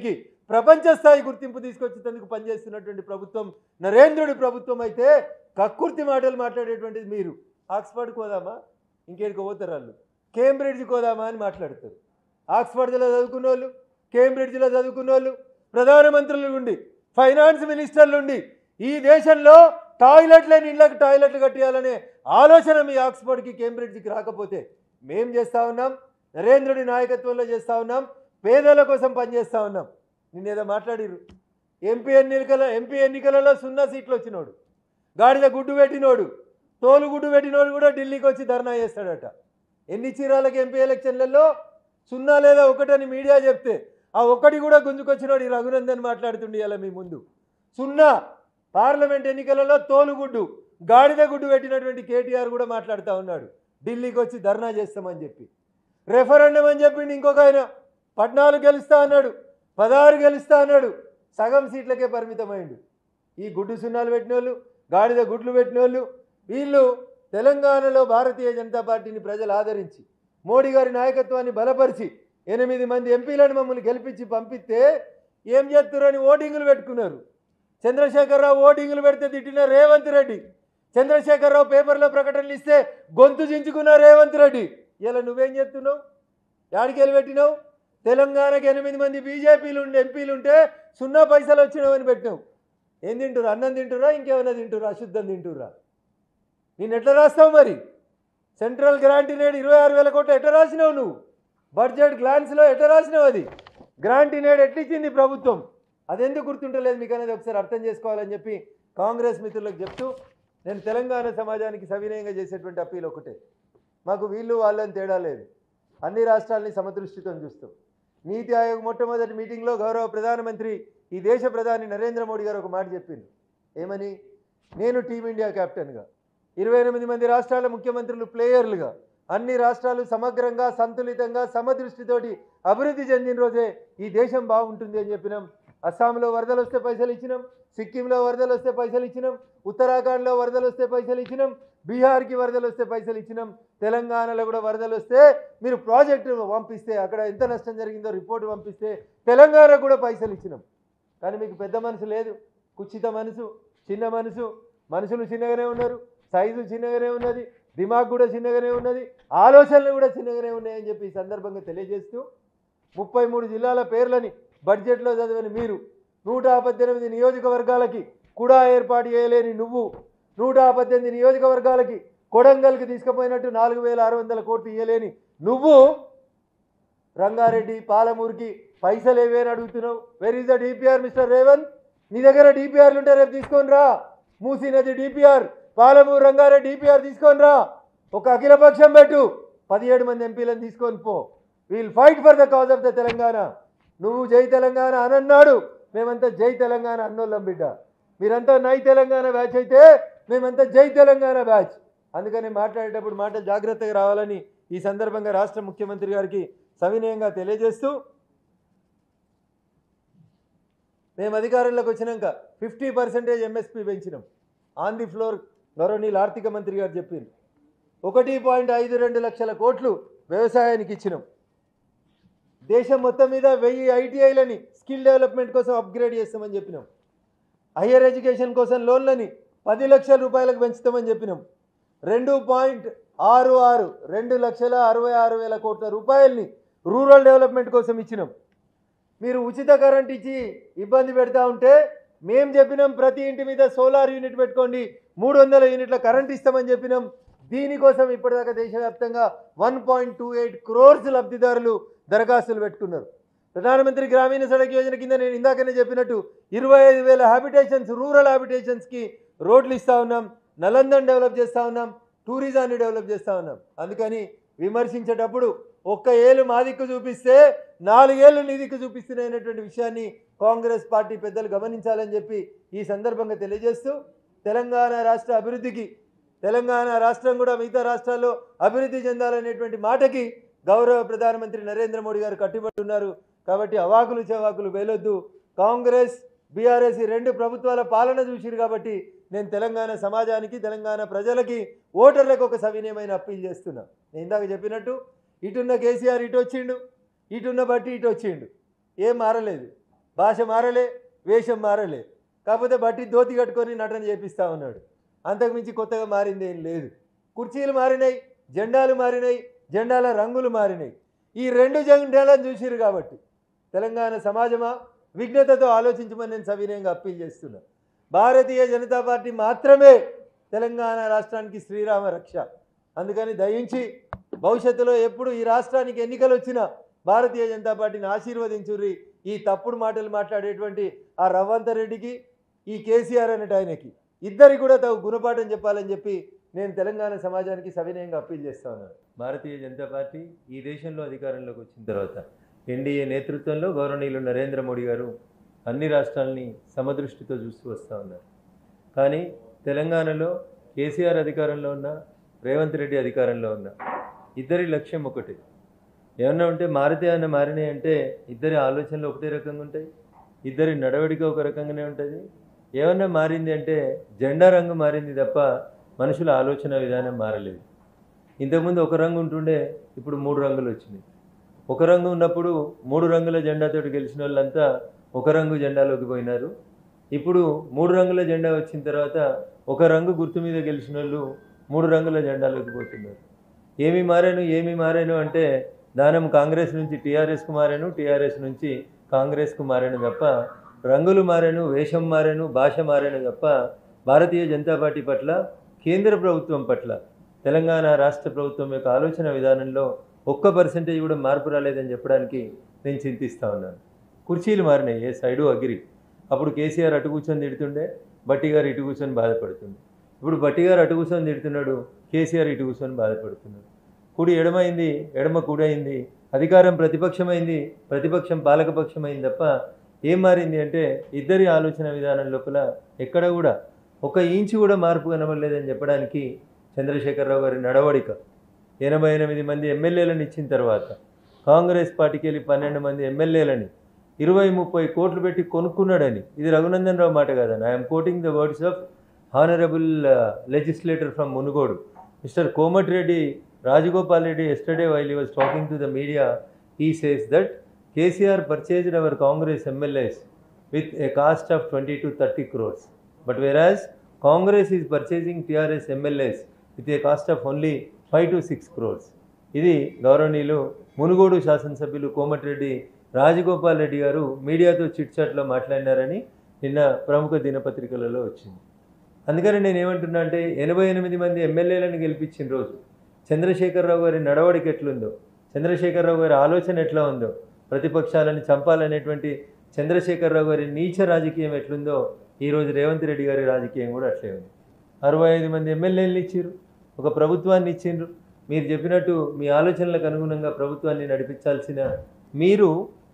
ప్రపంచ స్థాయి గుర్తింపు తీసుకొచ్చేందుకు పనిచేస్తున్నటువంటి ప్రభుత్వం నరేంద్రుడి ప్రభుత్వం అయితే కక్కుర్తి మాటలు మాట్లాడేటువంటిది మీరు ఆక్స్ఫర్డ్కి పోదామా ఇంకేడికి పోతారు వాళ్ళు కేంబ్రిడ్జ్కి పోదామా అని మాట్లాడతారు ఆక్స్ఫర్డ్లో చదువుకున్న వాళ్ళు కేంబ్రిడ్జ్లో చదువుకున్న వాళ్ళు ప్రధానమంత్రుల నుండి ఫైనాన్స్ మినిస్టర్ల నుండి ఈ దేశంలో టాయిలెట్ లేని ఇళ్ళకి టాయిలెట్లు కట్టియాలనే ఆలోచన మీ ఆక్స్ఫర్డ్కి కేంబ్రిడ్జ్కి రాకపోతే మేం చేస్తూ ఉన్నాం నరేంద్రుడి నాయకత్వంలో చేస్తూ ఉన్నాం పేదల కోసం పనిచేస్తూ ఉన్నాం నిన్నేదో మాట్లాడిరు ఎంపీ ఎన్నికల ఎంపీ ఎన్నికలలో సున్నా సీట్లు వచ్చినోడు గాడిద గుడ్డు పెట్టినోడు తోలు గుడ్డు పెట్టినోడు కూడా ఢిల్లీకి వచ్చి ధర్నా చేస్తాడట ఎన్ని చీరాలకు ఎంపీ ఎలక్షన్లలో సున్నా లేదా ఒకటని మీడియా చెప్తే ఆ ఒక్కటి కూడా గుంజుకొచ్చినోడు ఈ రఘునందన్ మాట్లాడుతుండే ఇలా మీ ముందు సున్నా పార్లమెంట్ ఎన్నికలలో తోలుగుడ్డు గాడిద గుడ్డు పెట్టినటువంటి కేటీఆర్ కూడా మాట్లాడుతూ ఉన్నాడు ఢిల్లీకి వచ్చి ధర్నా చేస్తామని చెప్పి రెఫరెండం అని చెప్పిండు ఇంకొక ఆయన పద్నాలుగు గెలుస్తా అన్నాడు పదహారు గెలుస్తా అన్నాడు సగం సీట్లకే పరిమితమైండు ఈ గుడ్డు సున్నాలు పెట్టిన వాళ్ళు గాడిద గుడ్లు పెట్టిన వాళ్ళు వీళ్ళు తెలంగాణలో భారతీయ జనతా పార్టీని ప్రజలు ఆదరించి మోడీ గారి నాయకత్వాన్ని బలపరిచి ఎనిమిది మంది ఎంపీలను మమ్మల్ని గెలిపించి పంపిస్తే ఏం చేస్తున్నారని ఓటింగులు పెట్టుకున్నారు చంద్రశేఖరరావు ఓటింగులు పెడితే తిట్టిన రేవంత్ రెడ్డి చంద్రశేఖరరావు పేపర్లో ప్రకటనలు ఇస్తే గొంతు చించుకున్న రేవంత్ రెడ్డి ఇలా నువ్వేం చెప్తున్నావు యాడికెళ్ళి పెట్టినావు తెలంగాణకి ఎనిమిది మంది బీజేపీలు ఉండే ఎంపీలు ఉంటే సున్నా పైసలు వచ్చినావని పెట్టినావు ఏం తింటురా అన్నం తింటురా ఇంకేమైనా తింటురా అశుద్ధం తింటురా నేను ఎట్లా రాస్తావు మరి సెంట్రల్ గ్రాంట్ నేడు ఇరవై ఆరు వేల కోట్లు ఎట్లా రాసినావు నువ్వు బడ్జెట్ గ్లాన్స్లో ఎట్లా రాసినావు అది గ్రాంట్ నేడు ఎట్లిచ్చింది ప్రభుత్వం అదెందుకు గుర్తుంటలేదు మీకు అనేది ఒకసారి అర్థం చేసుకోవాలని చెప్పి కాంగ్రెస్ మిత్రులకు చెప్తూ నేను తెలంగాణ సమాజానికి సవినయంగా చేసేటువంటి అప్పీల్ ఒకటే మాకు వీళ్ళు వాళ్ళని తేడా లేదు అన్ని రాష్ట్రాలని సమదృష్టితో చూస్తాం నీతి ఆయోగ్ మొట్టమొదటి మీటింగ్లో గౌరవ ప్రధానమంత్రి ఈ దేశ ప్రధాని నరేంద్ర మోడీ గారు ఒక మాట చెప్పింది ఏమని నేను టీమిండియా కెప్టెన్గా ఇరవై ఎనిమిది మంది రాష్ట్రాల ముఖ్యమంత్రులు ప్లేయర్లుగా అన్ని రాష్ట్రాలు సమగ్రంగా సంతులితంగా సమదృష్టితోటి అభివృద్ధి చెందిన రోజే ఈ దేశం బాగుంటుంది అని చెప్పినాం అస్సాంలో వరదలు వస్తే పైసలు ఇచ్చినాం సిక్కింలో వరదలు వస్తే పైసలు ఇచ్చినాం ఉత్తరాఖండ్లో వరదలు వస్తే పైసలు ఇచ్చినాం బీహార్కి వరదలు వస్తే పైసలు ఇచ్చినాం తెలంగాణలో కూడా వరదలు వస్తే మీరు ప్రాజెక్టు పంపిస్తే అక్కడ ఎంత నష్టం జరిగిందో రిపోర్ట్ పంపిస్తే తెలంగాణ కూడా పైసలు ఇచ్చినాం కానీ మీకు పెద్ద మనసు లేదు కుచిత మనసు చిన్న మనసు మనుషులు చిన్నగానే ఉన్నారు సైజు చిన్నగానే ఉన్నది దిమాగ్ కూడా చిన్నగానే ఉన్నది ఆలోచనలు కూడా చిన్నగానే ఉన్నాయని చెప్పి ఈ సందర్భంగా తెలియజేస్తూ ముప్పై మూడు జిల్లాల పేర్లని బడ్జెట్లో చదివిన మీరు నూట పద్దెనిమిది నియోజకవర్గాలకి కూడా ఏర్పాటు చేయలేని నువ్వు నూట పద్దెనిమిది నియోజకవర్గాలకి కొడంగల్కి తీసుకుపోయినట్టు నాలుగు వేల ఆరు వందల కోట్లు ఇవ్వలేని నువ్వు రంగారెడ్డి పాలమూరుకి పైసలు ఏవేని అడుగుతున్నావు where is the DPR Mr Revanth నీ దగ్గర డిపిఆర్లు ఉంటే రేపు తీసుకొని రా మూసీ నది డిపిఆర్ పాలమూరు రంగారెడ్డి డిపిఆర్ తీసుకొని రా ఒక అఖిలపక్షం పెట్టు పదిహేడు మంది ఎంపీలను తీసుకొని పో we'll fight for the cause of the Telangana నువ్వు జై తెలంగాణ అనన్నాడు మేమంతా జై తెలంగాణ అన్నోళ్ళం బిడ్డ మీరంతా నై తెలంగాణ బ్యాచ్ అయితే మేమంతా జై తెలంగాణ బ్యాచ్ అందుకని మాట్లాడేటప్పుడు మాటలు జాగ్రత్తగా రావాలని ఈ సందర్భంగా రాష్ట్ర ముఖ్యమంత్రి గారికి సవినయంగా తెలియజేస్తూ మేము అధికారంలోకి వచ్చినాక ఫిఫ్టీ పర్సెంటేజ్ ఎంఎస్పి పెంచినాం ఆన్ ది ఫ్లోర్ గౌరవనీయులు ఆర్థిక మంత్రి గారు చెప్పారు ఒకటి పాయింట్ ఐదు రెండు లక్షల కోట్లు వ్యవసాయానికి ఇచ్చినాం దేశం మొత్తం మీద వెయ్యి ఐటీఐలని స్కిల్ డెవలప్మెంట్ కోసం అప్గ్రేడ్ చేస్తామని చెప్పినాం హయ్యర్ ఎడ్యుకేషన్ కోసం లోన్లని పది లక్షల రూపాయలకు పెంచుతామని చెప్పినాం రెండు పాయింట్ ఆరు ఆరు రెండు లక్షల అరవై ఆరు వేల కోట్ల రూపాయల్ని రూరల్ డెవలప్మెంట్ కోసం ఇచ్చినాం మీరు ఉచిత కరెంట్ ఇచ్చి ఇబ్బంది పెడతా ఉంటే మేము చెప్పినాం ప్రతి ఇంటి మీద సోలార్ యూనిట్ పెట్టుకోండి మూడు వందల యూనిట్ల కరెంట్ ఇస్తామని చెప్పినాం దీనికోసం ఇప్పటిదాకా దేశవ్యాప్తంగా one point two eight crores లబ్ధిదారులు దరఖాస్తులు పెట్టుకున్నారు ప్రధానమంత్రి గ్రామీణ సడక్ యోజన కింద నేను ఇందాకనే చెప్పినట్టు ఇరవై ఐదు వేల హ్యాబిటేషన్స్ రూరల్ హ్యాబిటేషన్స్కి రోడ్లు ఇస్తా ఉన్నాం నలందన్ డెవలప్ చేస్తూ ఉన్నాం టూరిజాన్ని డెవలప్ చేస్తూ ఉన్నాం అందుకని విమర్శించేటప్పుడు ఒక్క ఏళ్ళు మా దిక్కు చూపిస్తే నాలుగేళ్ళు నీ దిక్కు చూపిస్తున్నాయనేటువంటి విషయాన్ని కాంగ్రెస్ పార్టీ పెద్దలు గమనించాలని చెప్పి ఈ సందర్భంగా తెలియజేస్తూ తెలంగాణ రాష్ట్ర అభివృద్ధికి తెలంగాణ రాష్ట్రం కూడా మిగతా రాష్ట్రాల్లో అభివృద్ధి చెందాలనేటువంటి మాటకి గౌరవ ప్రధానమంత్రి నరేంద్ర మోడీ గారు కట్టుబడి ఉన్నారు కాబట్టి అవాకులు చెవాకులు వేలొద్దు కాంగ్రెస్ బీఆర్ఎస్ ఈ రెండు ప్రభుత్వాల పాలన చూసిరు కాబట్టి నేను తెలంగాణ సమాజానికి తెలంగాణ ప్రజలకి ఓటర్లకు ఒక సవినయమైన అప్పీల్ చేస్తున్నా నేను ఇందాక చెప్పినట్టు ఇటున్న కేసీఆర్ ఇటు వచ్చిండు ఇటున్న బట్టి ఇటు వచ్చిండు ఏం మారలేదు భాష మారలే వేషం మారలే కాకపోతే బట్టి ధోతి కట్టుకొని నటన చేపిస్తూ ఉన్నాడు అంతకుమించి కొత్తగా మారింది ఏం లేదు కుర్చీలు మారినాయి జెండాలు మారినాయి జెండాల రంగులు మారినాయి ఈ రెండు జెండాలను చూసిరు కాబట్టి తెలంగాణ సమాజమా విఘ్నతతో ఆలోచించమని నేను సవినయంగా అప్పీల్ చేస్తున్నా భారతీయ జనతా పార్టీ మాత్రమే తెలంగాణ రాష్ట్రానికి శ్రీరామ రక్ష అందుకని దయించి భవిష్యత్తులో ఎప్పుడు ఈ రాష్ట్రానికి ఎన్నికలు వచ్చినా భారతీయ జనతా పార్టీని ఆశీర్వదించుర్రి ఈ తప్పుడు మాటలు మాట్లాడేటువంటి ఆ రవ్వంత రెడ్డికి ఈ కేసీఆర్ అనేట ఆయనకి ఇద్దరికి కూడా తగు గుణపాఠం చెప్పాలని చెప్పి నేను తెలంగాణ సమాజానికి సవినయంగా అప్పీల్ చేస్తా ఉన్నాను భారతీయ జనతా పార్టీ ఈ దేశంలో అధికారంలోకి వచ్చిన తర్వాత ఎన్డీఏ నేతృత్వంలో గౌరవనీయులు నరేంద్ర మోడీ గారు అన్ని రాష్ట్రాలని సమదృష్టితో చూస్తూ వస్తూ ఉన్నారు కానీ తెలంగాణలో కేసీఆర్ అధికారంలో ఉన్న రేవంత్ రెడ్డి అధికారంలో ఉన్న ఇద్దరి లక్ష్యం ఒకటి ఏమన్నా ఉంటే మారితే అన్న మారినాయి అంటే ఇద్దరి ఆలోచనలు ఒకటే రకంగా ఉంటాయి ఇద్దరి నడవడిక ఒక రకంగానే ఉంటుంది ఏమన్నా మారింది అంటే జెండా రంగు మారింది తప్ప మనుషుల ఆలోచన విధానం మారలేదు ఇంతకుముందు ఒక రంగు ఉంటుండే ఇప్పుడు మూడు రంగులు వచ్చినాయి ఒక రంగు ఉన్నప్పుడు మూడు రంగుల జెండాతోటి గెలిచిన వాళ్ళంతా ఒక రంగు జెండాలోకి పోయినారు ఇప్పుడు మూడు రంగుల జెండా వచ్చిన తర్వాత ఒక రంగు గుర్తు మీద గెలిచిన వాళ్ళు మూడు రంగుల జెండాలోకి పోతున్నారు ఏమి మారాను ఏమి మారాను అంటే దానం కాంగ్రెస్ నుంచి టీఆర్ఎస్కు మారాను టీఆర్ఎస్ నుంచి కాంగ్రెస్కు మారాను తప్ప రంగులు మారాను వేషం మారాను భాష మారాను తప్ప భారతీయ జనతా పార్టీ పట్ల కేంద్ర ప్రభుత్వం పట్ల తెలంగాణ రాష్ట్ర ప్రభుత్వం యొక్క ఆలోచన విధానంలో ఒక్క పర్సెంటేజ్ కూడా మార్పు రాలేదని చెప్పడానికి నేను చింతిస్తూ ఉన్నాను కుర్చీలు మారినాయి ఏ సైడు అగ్రి అప్పుడు కేసీఆర్ అటు కూర్చొని తిడుతుండే బట్టి గారు ఇటు కూర్చొని బాధపడుతుండే ఇప్పుడు బట్టి గారు అటు కూర్చొని తిడుతున్నాడు కేసీఆర్ ఇటు కూర్చొని బాధపడుతున్నాడు కుడి ఎడమైంది ఎడమ కుడి అయింది అధికారం ప్రతిపక్షమైంది ప్రతిపక్షం పాలకపక్షమైంది తప్ప ఏం మారింది అంటే ఇద్దరి ఆలోచన విధానం లోపల ఎక్కడ కూడా ఒక ఇంచు కూడా మార్పు కనబడలేదని చెప్పడానికి చంద్రశేఖరరావు గారి నడవడిక ఎనభై ఎనిమిది మంది ఎమ్మెల్యేలను ఇచ్చిన తర్వాత కాంగ్రెస్ పార్టీకి వెళ్ళి పన్నెండు మంది ఎమ్మెల్యేలని ఇరవై ముప్పై కోట్లు పెట్టి కొనుక్కున్నాడని ఇది రఘునందన్ రావు మాట కాదని I'm quoting the words of honourable legislator from Munugode Mr Komatireddy Rajagopal Reddy yesterday while he was talking to the media he says that KCR purchased our Congress MLAs with a cost of twenty to thirty crores but whereas Congress is purchasing TRS MLAs with a cost of only five to six crores ఇది గౌరవనీయులు మునుగోడు శాసనసభ్యులు కోమటిరెడ్డి రాజగోపాల్ రెడ్డి గారు మీడియాతో చిట్చాట్లో మాట్లాడినారని నిన్న ప్రముఖ దినపత్రికలలో వచ్చింది అందుకని నేను ఏమంటున్నా అంటే ఎనభై ఎనిమిది మంది ఎమ్మెల్యేలను గెలిపించిన రోజు చంద్రశేఖరరావు గారి నడవడిక ఎట్లుందో చంద్రశేఖరరావు గారి ఆలోచన ఎట్లా ఉందో ప్రతిపక్షాలను చంపాలనేటువంటి చంద్రశేఖరరావు గారి నీచ రాజకీయం ఎట్లుందో ఈరోజు రేవంత్ రెడ్డి గారి రాజకీయం కూడా అట్లే ఉంది అరవై ఐదు మంది ఎమ్మెల్యేలు ఇచ్చారు ఒక ప్రభుత్వాన్ని ఇచ్చిండ్రు మీరు చెప్పినట్టు మీ ఆలోచనలకు అనుగుణంగా ప్రభుత్వాన్ని నడిపించాల్సిన మీరు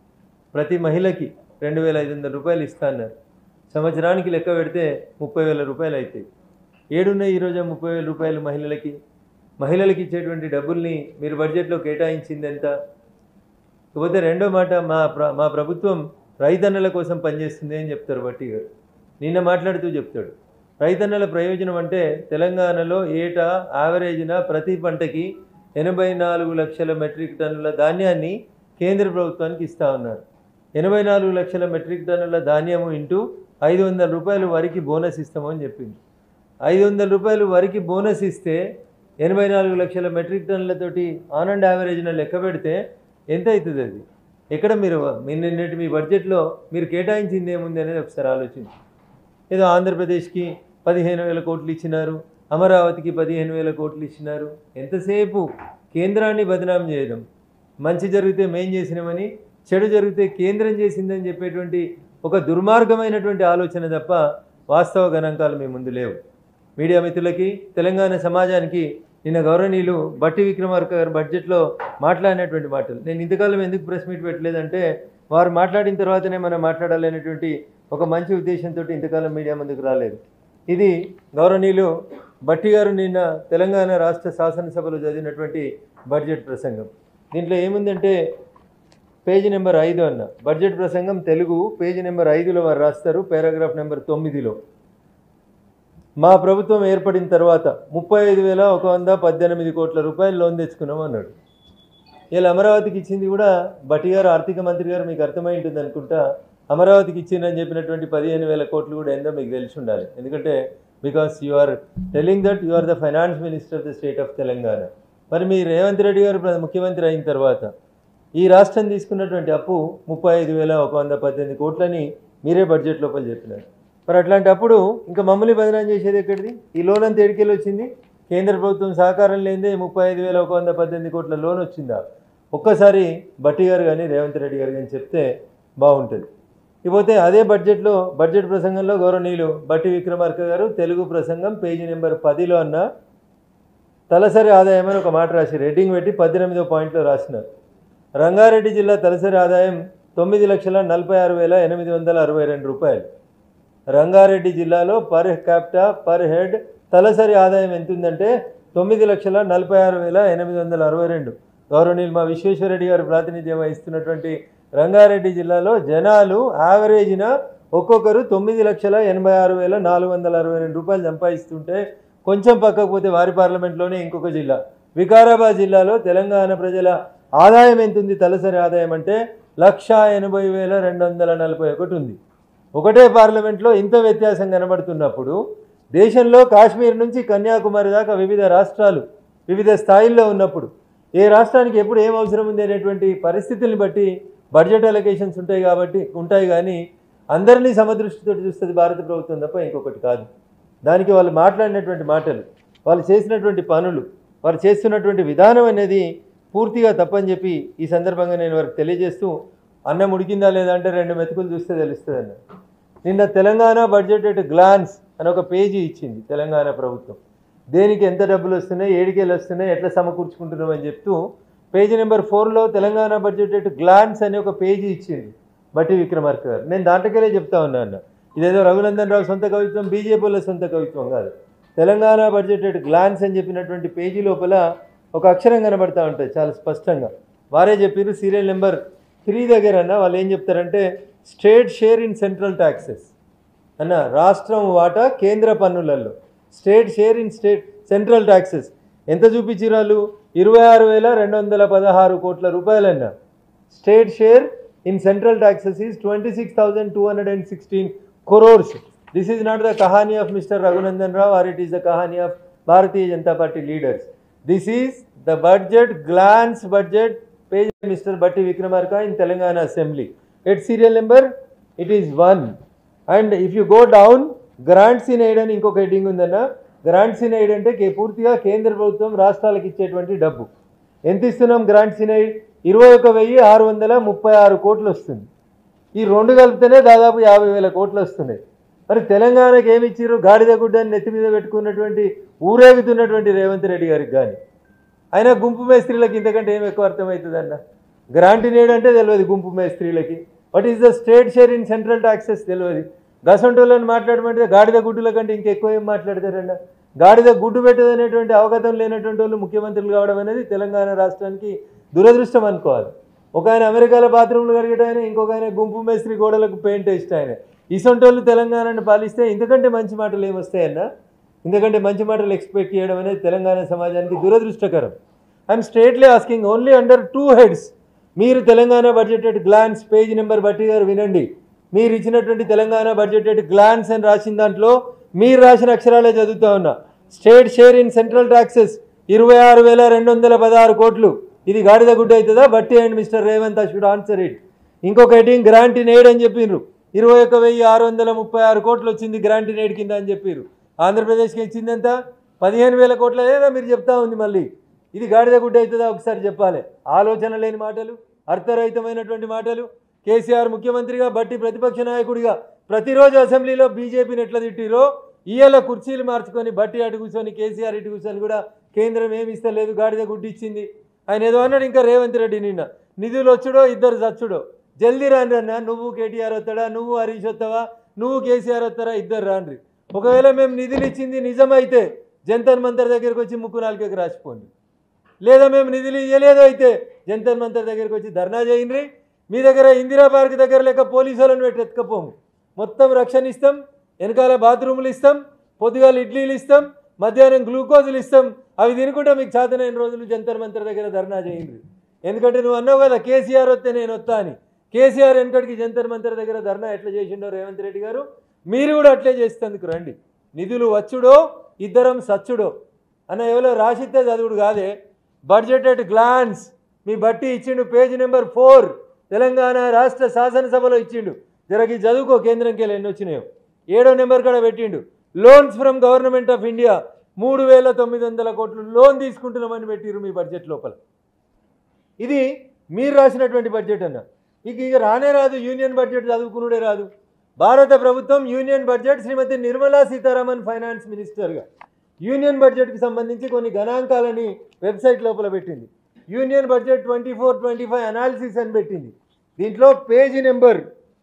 ప్రతి మహిళకి రెండు వేల ఐదు వందల రూపాయలు ఇస్తా అన్నారు సంవత్సరానికి లెక్క పెడితే ముప్పై వేల రూపాయలు అవుతాయి ఏడున్నాయి ఈరోజు ఆ ముప్పై వేల రూపాయలు మహిళలకి మహిళలకి ఇచ్చేటువంటి డబ్బుల్ని మీరు బడ్జెట్లో కేటాయించింది ఎంత కాకపోతే రెండో మాట మా ప్ర మా ప్రభుత్వం రైతన్నల కోసం పనిచేస్తుంది అని చెప్తారు బట్టి గారు నిన్న మాట్లాడుతూ చెప్తాడు రైతన్నల ప్రయోజనం అంటే తెలంగాణలో ఏటా యావరేజ్న ప్రతి పంటకి ఎనభై నాలుగు లక్షల మెట్రిక్ టన్నుల ధాన్యాన్ని కేంద్ర ప్రభుత్వానికి ఇస్తా ఉన్నారు ఎనభై నాలుగు లక్షల మెట్రిక్ టన్నుల ధాన్యము ఇంటూ ఐదు వందల రూపాయలు వరికి బోనస్ ఇస్తామని చెప్పింది ఐదు వందల రూపాయలు వరికి బోనస్ ఇస్తే ఎనభై నాలుగు లక్షల మెట్రిక్ టన్నులతోటి ఆన్ అండ్ యావరేజ్న లెక్క పెడితే ఎంత అవుతుంది అది ఎక్కడ మీరు మీ నిన్నటి మీ బడ్జెట్లో మీరు కేటాయించింది ఏముంది అనేది ఒకసారి ఆలోచించి ఏదో ఆంధ్రప్రదేశ్కి పదిహేను వేల కోట్లు ఇచ్చినారు అమరావతికి పదిహేను వేల కోట్లు ఇచ్చినారు ఎంతసేపు కేంద్రాన్ని బదనాం చేయడం మంచి జరిగితే మేం చేసినామని చెడు జరిగితే కేంద్రం చేసిందని చెప్పేటువంటి ఒక దుర్మార్గమైనటువంటి ఆలోచన తప్ప వాస్తవ గణాంకాలు మీ ముందు లేవు మీడియా మిత్రులకి తెలంగాణ సమాజానికి నిన్న గౌరవనీయులు బట్టి విక్రమార్క గారు బడ్జెట్లో మాట్లాడినటువంటి మాటలు నేను ఇంతకాలం ఎందుకు ప్రెస్ మీట్ పెట్టలేదంటే వారు మాట్లాడిన తర్వాతనే మనం మాట్లాడాలనేటువంటి ఒక మంచి ఉద్దేశంతో ఇంతకాలం మీడియా ముందుకు రాలేదు ఇది గౌరవనీయులు బట్టి గారు నిన్న తెలంగాణ రాష్ట్ర శాసనసభలో చదివినటువంటి బడ్జెట్ ప్రసంగం దీంట్లో ఏముందంటే పేజీ నెంబర్ ఐదు అన్న బడ్జెట్ ప్రసంగం తెలుగు పేజీ నెంబర్ ఐదులో వారు రాస్తారు పారాగ్రాఫ్ నెంబర్ తొమ్మిదిలో మా ప్రభుత్వం ఏర్పడిన తర్వాత ముప్పై ఐదు వేల ఒక వంద పద్దెనిమిది కోట్ల రూపాయలు లోన్ తెచ్చుకున్నాం అన్నాడు ఇలా అమరావతికి ఇచ్చింది కూడా బట్టి గారు ఆర్థిక మంత్రి గారు మీకు అర్థమై ఉంటుంది అనుకుంటా అమరావతికి ఇచ్చిందని చెప్పినటువంటి పదిహేను వేల కోట్లు కూడా ఏందో మీకు తెలిసి ఉండాలి ఎందుకంటే because you are telling that you are the finance minister of the state of Telangana మరి మీ రేవంత్ రెడ్డి గారు ప్ర- ముఖ్యమంత్రి అయిన తర్వాత ఈ రాష్ట్రం తీసుకున్నటువంటి అప్పు ముప్పై ఐదు వేల ఒక వంద పద్దెనిమిది కోట్లని మీరే బడ్జెట్ లోపల చెప్పినారు మరి అట్లాంటప్పుడు ఇంకా మమ్మల్ని బదనాం చేసేది ఎక్కడిది ఈ లోన్ అంతా ఎడికెళ్ళి వచ్చింది కేంద్ర ప్రభుత్వం సహకారం లేనిదే ముప్పై ఐదు వేల ఒక వంద పద్దెనిమిది కోట్ల లోన్ వచ్చిందా ఒక్కసారి బట్టి గారు కానీ రేవంత్ రెడ్డి గారు కానీ చెప్తే బాగుంటుంది ఇకపోతే అదే బడ్జెట్లో బడ్జెట్ ప్రసంగంలో గౌరవనీయులు బట్టి విక్రమార్క గారు తెలుగు ప్రసంగం పేజీ నెంబర్ పదిలో అన్న తలసరి ఆదాయం అని ఒక మాట రాసి రేటింగ్ పెట్టి పద్దెనిమిదో పాయింట్లో రాసినారు రంగారెడ్డి జిల్లా తలసరి ఆదాయం తొమ్మిది లక్షల నలభై ఆరు వేల ఎనిమిది వందల అరవై రెండు రూపాయలు రంగారెడ్డి జిల్లాలో పర్ క్యాపిటా పర్ హెడ్ తలసరి ఆదాయం ఎంత ఉందంటే తొమ్మిది లక్షల నలభై ఆరు వేల ఎనిమిది వందల అరవై రెండు గౌరవనీయులు మా విశ్వేశ్వరరెడ్డి గారు ప్రాతినిధ్యం వహిస్తున్నటువంటి రంగారెడ్డి జిల్లాలో జనాలు యావరేజ్న ఒక్కొక్కరు తొమ్మిది లక్షల ఎనభై ఆరు వేల నాలుగు వందల అరవై రెండు రూపాయలు సంపాదిస్తుంటే కొంచెం పక్కకు పోతే వారి పార్లమెంట్లోనే ఇంకొక జిల్లా వికారాబాద్ జిల్లాలో తెలంగాణ ప్రజల ఆదాయం ఎంత ఉంది తలసరి ఆదాయం అంటే లక్ష ఎనభై వేల రెండు వందల నలభై ఒకటి ఉంది ఒకటే పార్లమెంట్లో ఇంత వ్యత్యాసం కనబడుతున్నప్పుడు దేశంలో కాశ్మీర్ నుంచి కన్యాకుమారి దాకా వివిధ రాష్ట్రాలు వివిధ స్థాయిల్లో ఉన్నప్పుడు ఏ రాష్ట్రానికి ఎప్పుడు ఏం అవసరం ఉంది అనేటువంటి పరిస్థితుల్ని బట్టి బడ్జెట్ అలొకేషన్స్ ఉంటాయి కాబట్టి ఉంటాయి కానీ అందరినీ సమదృష్టితో చూస్తుంది భారత ప్రభుత్వం తప్ప ఇంకొకటి కాదు దానికి వాళ్ళు మాట్లాడినటువంటి మాటలు వాళ్ళు చేసినటువంటి పనులు వారు చేస్తున్నటువంటి విధానం అనేది పూర్తిగా తప్పని చెప్పి ఈ సందర్భంగా నేను వారికి తెలియజేస్తూ అన్నం ఉడికిందా లేదా అంటే రెండు మెతుకులు చూస్తే తెలుస్తుంది అన్న నిన్న తెలంగాణ బడ్జెట్ ఎట్ గ్లాన్స్ అని ఒక పేజీ ఇచ్చింది తెలంగాణ ప్రభుత్వం దేనికి ఎంత డబ్బులు వస్తున్నాయి ఏడికెళ్ళి వస్తున్నాయి ఎట్లా సమకూర్చుకుంటున్నాం అని చెప్తూ పేజీ నెంబర్ ఫోర్లో తెలంగాణ బడ్జెట్ ఎట్ గ్లాన్స్ అని ఒక పేజీ ఇచ్చింది బట్టి విక్రమార్క గారు నేను దాంట్లోకెళ్ళే చెప్తా ఉన్నా అన్న ఇదేదో రఘునందన్ రావు సొంత కవిత్వం బీజేపీల సొంత కవిత్వం కాదు తెలంగాణ బడ్జెట్ ఎట్ గ్లాన్స్ అని చెప్పినటువంటి పేజీ లోపల ఒక అక్షరం కనబడతా ఉంటుంది చాలా స్పష్టంగా వారే చెప్పారు సీరియల్ నెంబర్ త్రీ దగ్గర అన్న వాళ్ళు ఏం చెప్తారంటే state share in central taxes అన్న రాష్ట్రం వాటా కేంద్ర పన్నులలో state share in state central taxes ఎంత చూపించారు వాళ్ళు ఇరవై ఆరు వేల రెండు వందల పదహారు కోట్ల రూపాయలన్న state share in central taxes is twenty six thousand two hundred and sixteen crores. This is not the kahani of Mr. Raghunandan Rao or it is the kahani of Bharatiya Janata Party leaders. This is the budget, glance budget, page by Mr. Batti Vikramarka in Telangana Assembly. At serial number, it is 1. And if you go down, grants in aid అని ఇంకొక heading ఉందన్న grants in aid అంటే కే- పూర్తిగా కేంద్ర ప్రభుత్వం రాష్ట్రాలకు ఇచ్చేటువంటి డబ్బు ఎంత ఇస్తున్నాం గ్రాంట్స్ ఇన్ ఎయిడ్ ఇరవై ఒక వెయ్యి ఆరు వందల ముప్పై ఆరు కోట్లు వస్తుంది ఈ రెండు కలిపితేనే దాదాపు యాభై వేల కోట్లు వస్తున్నాయి మరి తెలంగాణకి ఏమి ఇచ్చారు గాడిద గుడ్డని నెత్తి మీద పెట్టుకున్నటువంటి ఊరేగుతున్నటువంటి రేవంత్ రెడ్డి గారికి కానీ ఆయన గుంపు మేస్త్రీలకి ఇంతకంటే ఏం ఎక్కువ అర్థమవుతుందన్న గ్రాంట్ నేడు అంటే తెలియదు గుంపు మేస్త్రీలకి what is the state share in central taxes తెలియదు గసంటోళ్ళని మాట్లాడమంటే గాడిద గుడ్డుల కంటే ఇంకెక్కువ ఏం మాట్లాడతారన్న గాడిద గుడ్డు పెట్టదనేటువంటి అవగతం లేనటువంటి వాళ్ళు ముఖ్యమంత్రులు కావడం అనేది తెలంగాణ రాష్ట్రానికి దురదృష్టం అనుకోవాలి ఒక ఆయన అమెరికాలో బాత్రూమ్లు కడిగేట ఆయన ఇంకొక ఆయన గుంపు మేస్త్రి గోడలకు పెయింట్ వేస్ట్ ఆయన ఇసొంటోళ్ళు తెలంగాణను పాలిస్తే ఇంతకంటే మంచి మాటలు ఏమొస్తాయన్నా ఇంతకంటే మంచి మాటలు ఎక్స్పెక్ట్ చేయడం అనేది తెలంగాణ సమాజానికి దురదృష్టకరం I'm straightly asking only under two heads మీరు Telangana budget at glance page number Bhatti garu వినండి మీరు ఇచ్చినటువంటి తెలంగాణ బడ్జెట్ ఎట్ గ్లాన్స్ అని రాసిన దాంట్లో మీరు రాసిన అక్షరాలే చదువుతా ఉన్నా state share in central taxes ఇరవై ఆరు వేల రెండు వందల పదహారు కోట్లు ఇది గాడిద గుడ్డ అవుతుందా Bhatti and Mr Revanth I should answer it ఇంకొక హెడ్డింగ్ గ్రాంట్ ఇన్ ఎయిడ్ అని చెప్పిండ్రు ఇరవై ఒక వెయ్యి ఆరు వందల ముప్పై ఆరు కోట్లు వచ్చింది గ్రాంట్ ఇన్ ఎయిడ్ కింద అని చెప్పారు ఆంధ్రప్రదేశ్కి ఇచ్చింది ఎంత పదిహేను వేల కోట్ల లేదా మీరు చెప్తా ఉంది మళ్ళీ ఇది గాడిద గుడ్డ అవుతుందా ఒకసారి చెప్పాలి ఆలోచన లేని మాటలు అర్థరహితమైనటువంటి మాటలు కేసీఆర్ ముఖ్యమంత్రిగా బట్టి ప్రతిపక్ష నాయకుడిగా ప్రతిరోజు అసెంబ్లీలో బీజేపీని ఎట్లా తిట్టిరో ఇయ్యాల కుర్చీలు మార్చుకొని బట్టి అటు కూర్చొని కేసీఆర్ ఇటు కూర్చొని కూడా కేంద్రం ఏమి ఇస్తలేదు గాడిద గుడ్డి ఇచ్చింది ఆయన ఏదో అన్నాడు ఇంకా రేవంత్ రెడ్డి నిన్న నిధులు వచ్చుడో ఇద్దరు చచ్చుడో జల్దీ రాండి అన్న నువ్వు కేటీఆర్ వస్తాడా నువ్వు హరీష్ వస్తావా నువ్వు కేసీఆర్ వస్తారా ఇద్దరు రాండ్రి ఒకవేళ మేము నిధులు ఇచ్చింది నిజమైతే జంతర్ మంతర్ దగ్గరికి వచ్చి ముక్కు నాలుకకి రాసిపోండి లేదా మేము నిధులు ఇవ్వలేదు అయితే జంతర్ మంతర్ దగ్గరికి వచ్చి ధర్నా చేయండి మీ దగ్గర ఇందిరా పార్క్ దగ్గర లేక పోలీసు వాళ్ళని పెట్టి ఎత్తుకపోము మొత్తం రక్షణ ఇస్తాం వెనకాల బాత్రూములు ఇస్తాం పొద్దుగాల ఇడ్లీలు ఇస్తాం మధ్యాహ్నం గ్లూకోజులు ఇస్తాం అవి తినుకుంటే మీకు చేతనైన రోజులు జంతర్ మంతర్ దగ్గర ధర్నా చేయండి ఎందుకంటే నువ్వు అన్నావు కదా కేసీఆర్ వస్తే నేను వస్తా అని కేసీఆర్ వెనకడికి జంతర్ మంతర్ దగ్గర ధర్నా ఎట్లా చేసిండో రేవంత్ రెడ్డి గారు మీరు కూడా అట్లే చేసేందుకు రండి నిధులు వచ్చుడో ఇద్దరం సచ్చుడో అన్న ఎవరో రాసిస్తే చదువుడు కాదే బడ్జెట్ ఎట్ గ్లాన్స్ మీ బట్టి ఇచ్చిండు పేజ్ నెంబర్ ఫోర్ తెలంగాణ రాష్ట్ర శాసనసభలో ఇచ్చిండు జరగి చదువుకో కేంద్రంకి వెళ్ళి ఎన్ని వచ్చినాయో ఏడో నెంబర్ కూడా పెట్టిండు loans from government of India మూడు వేల తొమ్మిది వందల కోట్లు లోన్ తీసుకుంటున్నామని పెట్టిరు మీ బడ్జెట్ లోపల ఇది మీరు రాసినటువంటి బడ్జెట్ అన్న మీకు ఇక రానే రాదు యూనియన్ బడ్జెట్ చదువుకునుడే రాదు భారత ప్రభుత్వం union budget Shrimati Nirmala Sitharaman finance మినిస్టర్గా యూనియన్ బడ్జెట్కి సంబంధించి కొన్ని గణాంకాలని వెబ్సైట్ లోపల పెట్టింది union budget twenty four twenty five analysis అని పెట్టింది దీంట్లో పేజీ నెంబర్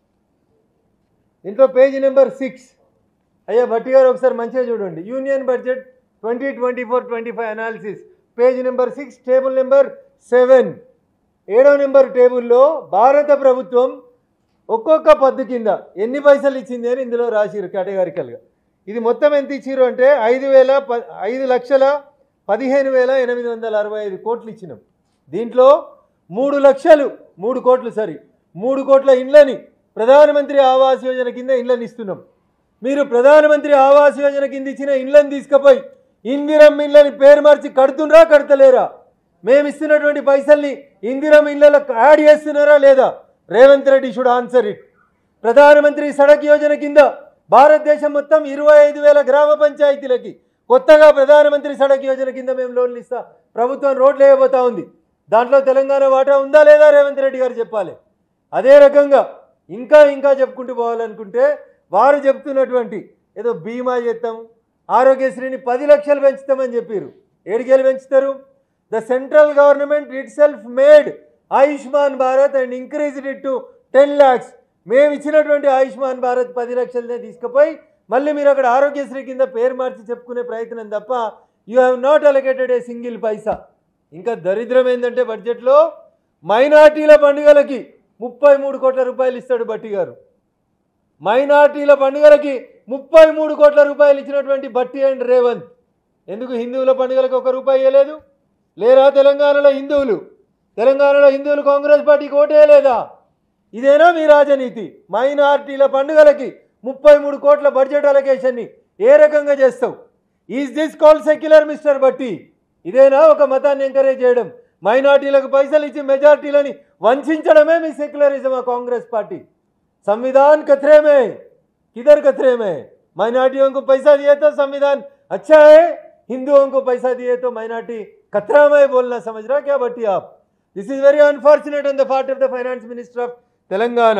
దీంట్లో పేజీ నెంబర్ సిక్స్ అయ్యా భట్టి గారు ఒకసారి మంచిగా చూడండి union budget twenty twenty four twenty five analysis page number six table number seven ఏడో నెంబర్ టేబుల్లో భారత ప్రభుత్వం ఒక్కొక్క పద్దు కింద ఎన్ని పైసలు ఇచ్చింది అని ఇందులో రాసిరు కేటగారికల్గా ఇది మొత్తం ఎంత ఇచ్చిరు అంటే ఐదు వేల ప ఐదు లక్షల పదిహేను వేల ఎనిమిది వందల అరవై ఐదు కోట్లు ఇచ్చినాం దీంట్లో మూడు లక్షలు మూడు కోట్లు సరి మూడు కోట్ల ఇండ్లని ప్రధానమంత్రి ఆవాస్ యోజన కింద ఇండ్లని ఇస్తున్నాం మీరు ప్రధానమంత్రి ఆవాస్ యోజన కింద ఇచ్చిన ఇండ్లని తీసుకుపోయి ఇందిరం ఇళ్ళని పేరు మార్చి కడుతుండ్రా కడతలేరా మేము ఇస్తున్నటువంటి పైసల్ని ఇందిరం ఇళ్ళలకు యాడ్ చేస్తున్నారా లేదా Revanth Reddy should answer it Pradhan Mantri Sadak Yojana కింద భారతదేశం మొత్తం ఇరవై ఐదు వేల గ్రామ పంచాయతీలకి కొత్తగా ప్రధానమంత్రి సడక్ యోజన కింద మేము లోన్లు ఇస్తా ప్రభుత్వం రోడ్లు వేయబోతా ఉంది దాంట్లో తెలంగాణ వాటా ఉందా లేదా రేవంత్ రెడ్డి గారు చెప్పాలి అదే రకంగా ఇంకా ఇంకా చెప్పుకుంటూ పోవాలనుకుంటే వారు చెప్తున్నటువంటి ఏదో బీమా చేస్తాం ఆరోగ్యశ్రీని పది లక్షలు పెంచుతామని చెప్పారు ఏడికేళ్ళు పెంచుతారు the central government itself made Ayushman Bharat and increase it to ten lakhs మేము ఇచ్చినటువంటి ఆయుష్మాన్ భారత్ పది లక్షలనే తీసుకుపోయి మళ్ళీ మీరు అక్కడ ఆరోగ్యశ్రీ కింద పేరు మార్చి చెప్పుకునే ప్రయత్నం తప్ప you have not allocated a single paisa ఇంకా దరిద్రం ఏంటంటే బడ్జెట్లో మైనార్టీల పండుగలకి ముప్పై మూడు కోట్ల రూపాయలు ఇస్తాడు బట్టి గారు మైనార్టీల పండుగలకి ముప్పై మూడు కోట్ల రూపాయలు ఇచ్చినటువంటి బట్టి అండ్ రేవంత్ ఎందుకు హిందువుల పండుగలకు ఒక రూపాయి ఇవ్వలేదు లేరా తెలంగాణలో హిందువులు తెలంగాణలో హిందువులు కాంగ్రెస్ పార్టీకి ఓటేయలేదా ఇదేనా మీ రాజనీతి మైనార్టీల పండుగలకి ముప్పై మూడు కోట్ల బడ్జెట్ అలొకేషన్ని ఏ రకంగా చేస్తావు is this call secular Mr Bhatti ఇదేనా ఒక మతాన్ని ఎంకరేజ్ చేయడం మైనార్టీలకు పైసలు ఇచ్చి మెజార్టీలని వంచడమే మీ సెక్యులరిజం ఆ కాంగ్రెస్ పార్టీ संविधान कतरे में किधर कतरे में माइनॉरिटियों को पैसा दिए तो संविधान अच्छा है हिंदुओं को पैसा दिए तो माइनॉरिटी खतरा में बोलना समझ रहा क्या बट्टी आप this is very unfortunate on the part of the finance minister of Telangana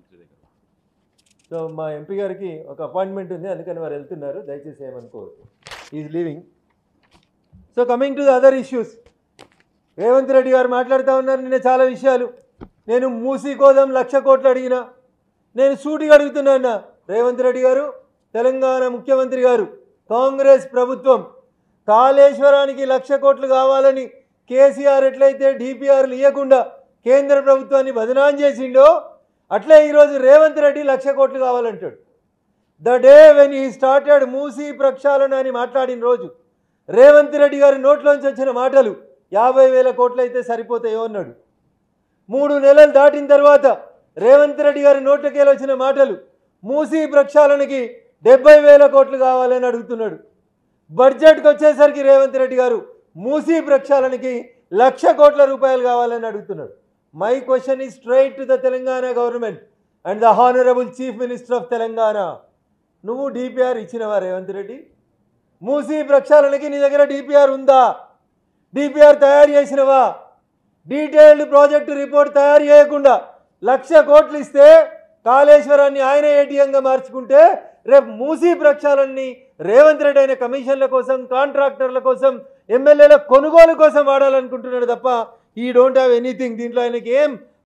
so మా ఎంపీ గారికి ఒక అపాయింట్మెంట్ ఉంది అందుకని వారు వెళ్తున్నారు దయచేసి ఏమనుకోవద్దు is leaving so coming to the other issues Revanth Reddy garu మాట్లాడుతూ ఉన్నారు నిన్న చాలా విషయాలు నేను మూసీ కోదం లక్ష కోట్లు అడిగినా నేను సూటిగా అడుగుతున్నా రేవంత్ రెడ్డి గారు తెలంగాణ ముఖ్యమంత్రి గారు కాంగ్రెస్ ప్రభుత్వం కాళేశ్వరానికి లక్ష కోట్లు కావాలని కేసీఆర్ ఎట్లయితే డిపిఆర్లు ఇవ్వకుండా కేంద్ర ప్రభుత్వాన్ని బదనాం చేసిండో అట్లే ఈరోజు రేవంత్ రెడ్డి లక్ష కోట్లు కావాలంటాడు the day when I started Musi ప్రక్షాళన అని మాట్లాడిన రోజు రేవంత్ రెడ్డి గారి నోట్లోంచి వచ్చిన మాటలు యాభై వేల కోట్లు అయితే సరిపోతాయో అన్నాడు మూడు నెలలు దాటిన తర్వాత రేవంత్ రెడ్డి గారి నోట్లకేలు వచ్చిన మాటలు మూసీ ప్రక్షాళనకి డెబ్బై వేల కోట్లు కావాలని అడుగుతున్నాడు బడ్జెట్కి వచ్చేసరికి రేవంత్ రెడ్డి గారు మూసీ ప్రక్షాళనకి లక్ష కోట్ల రూపాయలు కావాలని అడుగుతున్నాడు my question is straight to the Telangana government and the honourable chief minister of Telangana నువ్వు డిపిఆర్ ఇచ్చినవా రేవంత్ రెడ్డి మూసీ ప్రక్షాళనకి నీ దగ్గర డిపిఆర్ ఉందా డిపిఆర్ తయారు చేసినవా డీటెయిల్డ్ ప్రాజెక్టు రిపోర్ట్ తయారు చేయకుండా లక్ష కోట్లు ఇస్తే కాళేశ్వరాన్ని ఆయన ఏటీఎంగా మార్చుకుంటే రేపు మూసీ ప్రక్షాళనని రేవంత్ రెడ్డి అయిన కమిషన్ల కోసం కాంట్రాక్టర్ల కోసం ఎమ్మెల్యేల కొనుగోలు కోసం వాడాలనుకుంటున్నాడు తప్ప ఈ డోంట్ హ్యావ్ ఎనీథింగ్ దీంట్లో ఆయనకి ఏం